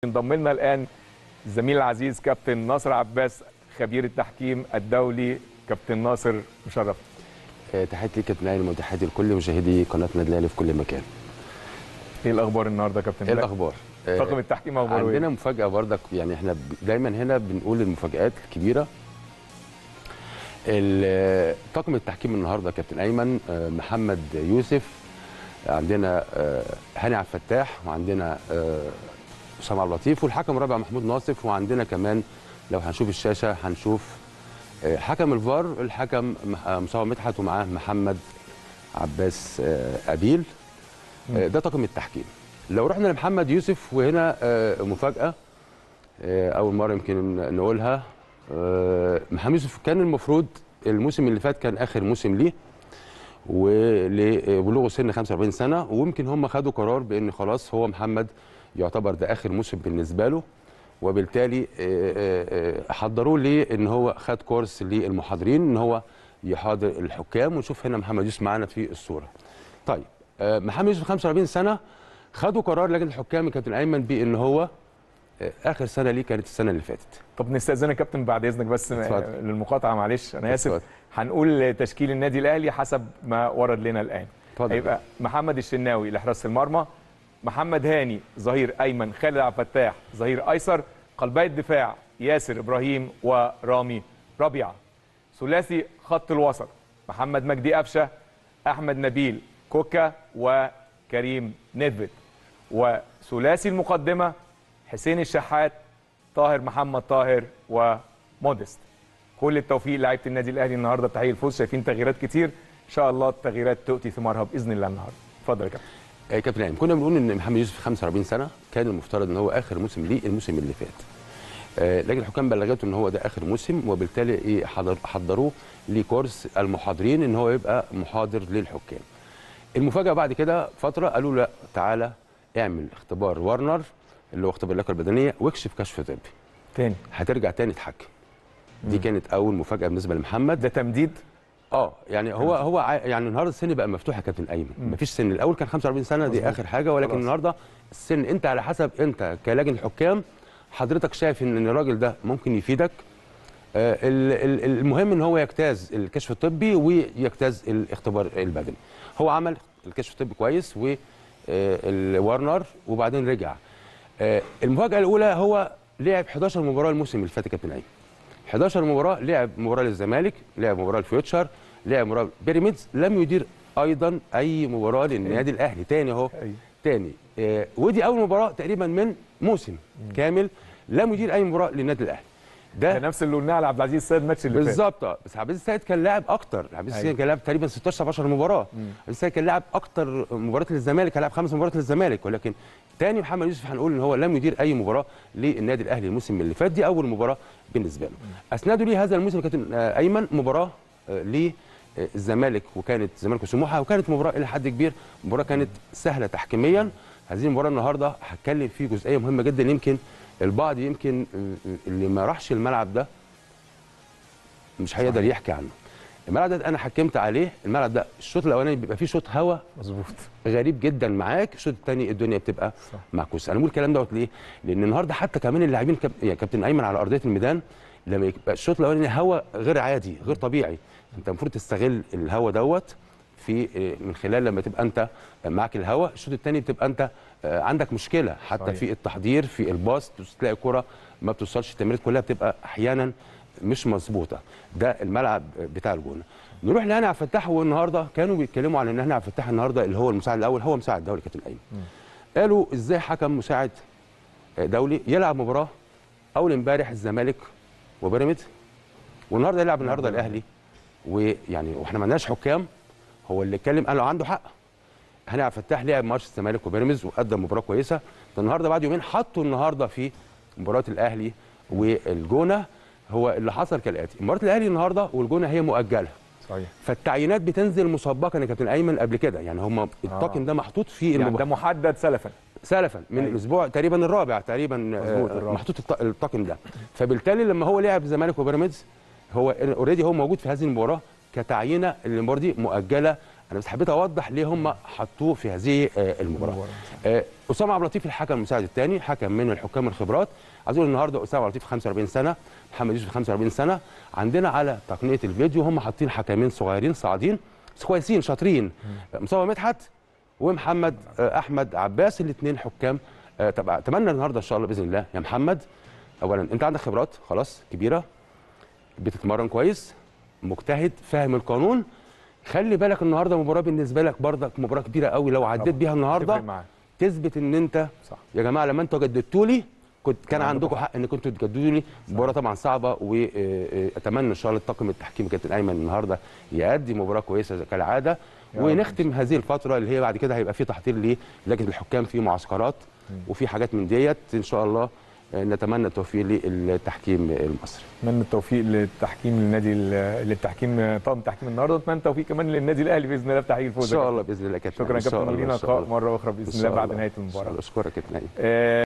انضم لنا الان الزميل العزيز كابتن ناصر عباس خبير التحكيم الدولي كابتن ناصر مشرف آه، تحياتي ليك يا كابتن ايمن وتحياتي لكل مشاهدي قناه نادي الاهلي في كل مكان. ايه الاخبار النهارده يا كابتن ايه الاخبار؟ آه، طاقم التحكيم اخباره عندنا ايه مفاجاه برضك يعني احنا ب- دايما هنا بنقول المفاجات الكبيره. ال- طاقم التحكيم النهارده يا كابتن ايمن آه، محمد يوسف عندنا آه، هاني عبد الفتاح وعندنا آه، اسامه عبد اللطيف والحكم الرابع محمود ناصف وعندنا كمان لو هنشوف الشاشه هنشوف آه، حكم الفار الحكم مح- آه، مصطفى مدحت ومعاه محمد عباس آه، ابيل آه، ده طاقم التحكيم لو رحنا لمحمد يوسف وهنا آه، مفاجاه آه، اول مره يمكن نقولها آه، محمد يوسف كان المفروض الموسم اللي فات كان اخر موسم ليه ولبلوغه سن 45 سنه ويمكن هم خدوا قرار بان خلاص هو محمد يعتبر ده اخر موسم بالنسبه له وبالتالي آه، آه، آه، حضروه ليه ان هو خد كورس للمحاضرين ان هو يحاضر الحكام ونشوف هنا محمد يوسف معانا في الصوره. طيب آه، محمد يوسف 45 سنه خدوا قرار لجنه الحكام الكابتن ايمن بان هو آه، اخر سنه ليه كانت السنه اللي فاتت. طب نستاذنك يا كابتن بعد اذنك بس اتفضل. للمقاطعه معلش انا اسف اتفضل. هنقول تشكيل النادي الاهلي حسب ما ورد لنا الان اتفضل. هيبقى محمد الشناوي لحراسه المرمى محمد هاني ظهير ايمن خالد عبد الفتاح ظهير ايسر قلبي الدفاع ياسر ابراهيم ورامي ربيعه ثلاثي خط الوسط محمد مجدي قفشه احمد نبيل كوكا وكريم نيدفيد وثلاثي المقدمه حسين الشحات طاهر محمد طاهر ومودست كل التوفيق لعيبه النادي الاهلي النهارده بتحقيق الفوز شايفين تغييرات كتير ان شاء الله التغييرات تؤتي ثمارها باذن الله النهارده اتفضل يا كابتن آه، كابتن ايمن كنا بنقول ان محمد يوسف 45 سنه كان المفترض ان هو اخر موسم ليه الموسم اللي فات. آه، لجنه الحكام بلغته ان هو ده اخر موسم وبالتالي ايه حضر حضروه لكورس المحاضرين ان هو يبقى محاضر للحكام. المفاجاه بعد كده فتره قالوا له لا تعالى اعمل اختبار ورنر اللي هو اختبار اللياقه البدنيه واكشف كشف طبي. تاني هترجع تاني تحكم. دي كانت اول مفاجاه بالنسبه لمحمد ده تمديد اه يعني هو هو ع- يعني النهارده السن بقى مفتوح يا كابتن ايمن مفيش سن الاول كان 45 سنه دي مظبوط. اخر حاجه ولكن خلاص. النهارده السن انت على حسب انت كلجنه حكام حضرتك شايف ان الراجل ده ممكن يفيدك آه ال- ال- المهم ان هو يجتاز الكشف الطبي ويجتاز الاختبار البدني هو عمل الكشف الطبي كويس والورنر وبعدين رجع آه المفاجاه الاولى هو لعب 11 مباراه الموسم اللي فات يا كابتن ايمن 11 مباراه لعب مباراه للزمالك لعب مباراه للفيوتشر لعب مباراه بيراميدز لم يدير ايضا اي مباراه للنادي الاهلي تاني اهو أيوة. تاني آه ودي اول مباراه تقريبا من موسم كامل لم يدير اي مباراه للنادي الاهلي ده ده نفس اللي قلناه على عبد العزيز السيد الماتش اللي فات بالظبط آه. بس عبد العزيز السيد كان لاعب اكتر عبد العزيز أيوة. السيد كان لاعب تقريبا 16 17 مباراه عبد العزيز السيد كان لاعب اكتر مباريات للزمالك كان لاعب خمس مباريات للزمالك ولكن تاني محمد يوسف هنقول ان هو لم يدير اي مباراه للنادي الاهلي الموسم اللي فات دي اول مباراه بالنسبه له اسندوا ليه هذا الموسم كابتن آه، ايمن مباراه آه، للزمالك وكانت الزمالك وسموحه وكانت مباراه الى حد كبير مباراه كانت سهله تحكيميا هذه المباراه النهارده هتكلم في جزئيه مهمه جدا يمكن البعض يمكن آه، اللي ما راحش الملعب ده مش هيقدر يحكي عنه الملعب ده انا حكمت عليه الملعب ده الشوط الاولاني بيبقى فيه شوط هوا مظبوط غريب جدا معاك الشوط الثاني الدنيا بتبقى صح. معكوسه انا بقول الكلام دوت ليه لان النهارده حتى كمان اللاعبين كاب... يعني كابتن ايمن على ارضيه الميدان لما يبقى الشوط الاولاني هوا غير عادي غير طبيعي انت المفروض تستغل الهوا دوت في آه، من خلال لما تبقى انت معاك الهوا الشوط الثاني بتبقى انت آه، عندك مشكله حتى صحيح. في التحضير في الباص تلاقي الكره ما بتوصلش التمريرات كلها بتبقى احيانا مش مظبوطه ده الملعب بتاع الجونه نروح لهاني عبد الفتاح والنهارده كانوا بيتكلموا عن ان هاني عبد الفتاح النهارده اللي هو المساعد الاول هو مساعد دولي كابتن ايمن قالوا ازاي حكم مساعد دولي يلعب مباراه اول امبارح الزمالك وبيراميدز والنهارده يلعب النهارده الاهلي ويعني واحنا ما عندناش حكام هو اللي اتكلم قال له عنده حق هاني عبد الفتاح لعب ماتش الزمالك وبيراميدز وقدم مباراه كويسه ده النهارده بعد يومين حطوا النهارده في مباراه الاهلي والجونه هو اللي حصل كالاتي مباراه الاهلي النهارده والجونه هي مؤجله صحيح فالتعيينات بتنزل مسبقا يا كابتن ايمن قبل كده يعني هم الطاقم ده محطوط في يعني المباراة ده محدد سلفا سلفا من أيوة. الاسبوع تقريبا الرابع تقريبا مظبوط، آه، الرابع. محطوط الط- الطاقم ده فبالتالي لما هو لعب الزمالك وبيراميدز هو اوريدي هو موجود في هذه المباراه كتعيينه المباراه دي مؤجله انا بس حبيت اوضح ليه هم حطوه في هذه آه، المباراه المباراة. آه، اسامه عبد اللطيف الحكم المساعد الثاني حكم من الحكام الخبرات عايز اقول النهارده اسامه عبد اللطيف 45 سنه محمد يوسف 45 سنه عندنا على تقنيه الفيديو هم حاطين حكمين صغيرين صاعدين بس كويسين شاطرين آه، مصطفى مدحت ومحمد آه، احمد عباس الاثنين حكام آه، طب اتمنى النهارده ان شاء الله باذن الله يا محمد اولا انت عندك خبرات خلاص كبيره بتتمرن كويس مجتهد فاهم القانون خلي بالك النهارده مباراه بالنسبه لك برضك مباراه كبيره قوي لو عديت بيها النهارده تفرق معاك. تثبت ان انت صح. يا جماعه لما انتوا جددتوا لي كنت كان كان عندكم عندكم حق ان كنتوا تجددوا لي مباراه طبعا صعبه واتمنى ان شاء الله الطاقم التحكيم كابتن ايمن النهارده يأدي مباراه كويسه كالعاده يا رب. ونختم هذه الفتره اللي هي بعد كده هيبقى في تحضير للجنه الحكام في معسكرات وفي حاجات من ديت ان شاء الله آه، نتمنى التوفيق للتحكيم المصري اتمنى التوفيق للتحكيم للنادي ال- للتحكيم طاقم تحكيم النهارده واتمنى التوفيق كمان للنادي الاهلي باذن الله في تحقيق ان الفوز شاء الله باذن الله كابتن شكرا يا إن شاء كابتن الله، ولينا إن شاء لقاء الله. مره اخرى إن باذن شاء الله بعد الله. نهايه إن شاء المباراه الله. اشكرك يا كابتن أيمن. آه،